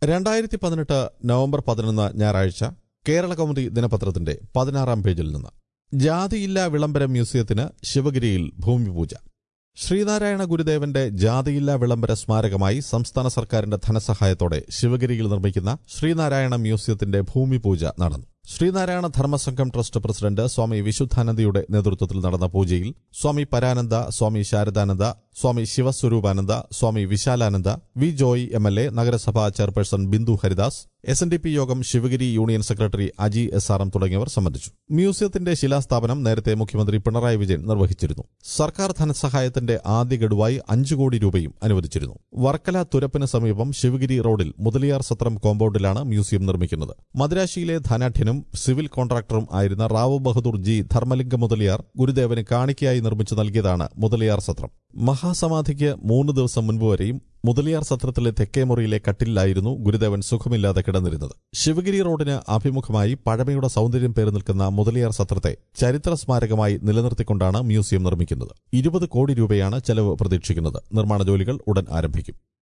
രണ്ടായിരത്തി പതിനെട്ട് നവംബർ പതിനൊന്ന് ഞായറാഴ്ച കേരള കൗമുദി ദിനപത്രത്തിന്റെ പതിനാറാം പേജിൽ നിന്ന് ജാതിയില്ല വിളംബരം മ്യൂസിയത്തിന് ശിവഗിരിയിൽ ഭൂമിപൂജ ശ്രീനാരായണ ഗുരുദേവന്റെ ജാതിയില്ല വിളംബര സ്മാരകമായി സംസ്ഥാന സർക്കാരിന്റെ ധനസഹായത്തോടെ ശിവഗിരിയിൽ നിർമ്മിക്കുന്ന ശ്രീനാരായണ മ്യൂസിയത്തിന്റെ ഭൂമിപൂജ നടന്നു ശ്രീനാരായണ ധർമ്മസംഘം ട്രസ്റ്റ് പ്രസിഡന്റ് സ്വാമി വിശുദ്ധാനന്ദയുടെ നേതൃത്വത്തിൽ നടന്ന പൂജയിൽ Swami Parananda Swami Saradananda Swami Sivaswarupananda Swami Visalananda V Joy M L A നഗരസഭാ chairperson Bindu Haridas S N D P Yogam Sivagiri union secretary Aji S R M തുടങ്ങിയവർ സംബന്ധിച്ചു മ്യൂസിയത്തിന്റെ ശിലാസ്ഥാപനം നേരത്തെ മുഖ്യമന്ത്രി പിണറായി വിജയൻ നിർവഹിച്ചിരുന്നു സർക്കാർ ധനസഹായത്തിന്റെ ആദ്യ ഗഡുവായി അഞ്ചു കോടി രൂപയും അനുവദിച്ചിരുന്നു വർക്കല തുരപ്പിന് സമീപം ശിവഗിരി റോഡിൽ മുതലിയാർ സത്രം കോമ്പൌണ്ടിലാണ് മ്യൂസിയം നിർമ്മിക്കുന്നത് മദ്രാശിയിലെ ധനാഠ്യനും സിവിൽ കോൺട്രാക്ടറും ആയിരുന്ന റാവു ബഹദൂർ ജി ധർമ്മലിംഗ മുതലിയാർ ഗുരുദേവന് കാണിക്കയായി നിർമ്മിച്ചു നൽകിയതാണ് മുതലിയാർ സത്രം മഹാസമാധിക്ക് മൂന്ന് ദിവസം മുൻപ് വരെയും മുതലിയാർ സത്രത്തിലെ തെക്കേ മുറിയിലെ കട്ടിലായിരുന്നു ഗുരുദേവൻ സുഖമില്ലാതെ കിടന്നിരുന്നത് ശിവഗിരി റോഡിന് അഭിമുഖമായി പഴമയുടെ സൗന്ദര്യം പേര് നിൽക്കുന്ന മുതലിയാർ സത്രത്തെ ചരിത്ര സ്മാരകമായി നിലനിർത്തിക്കൊണ്ടാണ് മ്യൂസിയം നിർമ്മിക്കുന്നത് ഇരുപത് കോടി രൂപയാണ് ചെലവ് പ്രതീക്ഷിക്കുന്നത് നിർമ്മാണ ജോലികൾ ഉടൻ ആരംഭിക്കും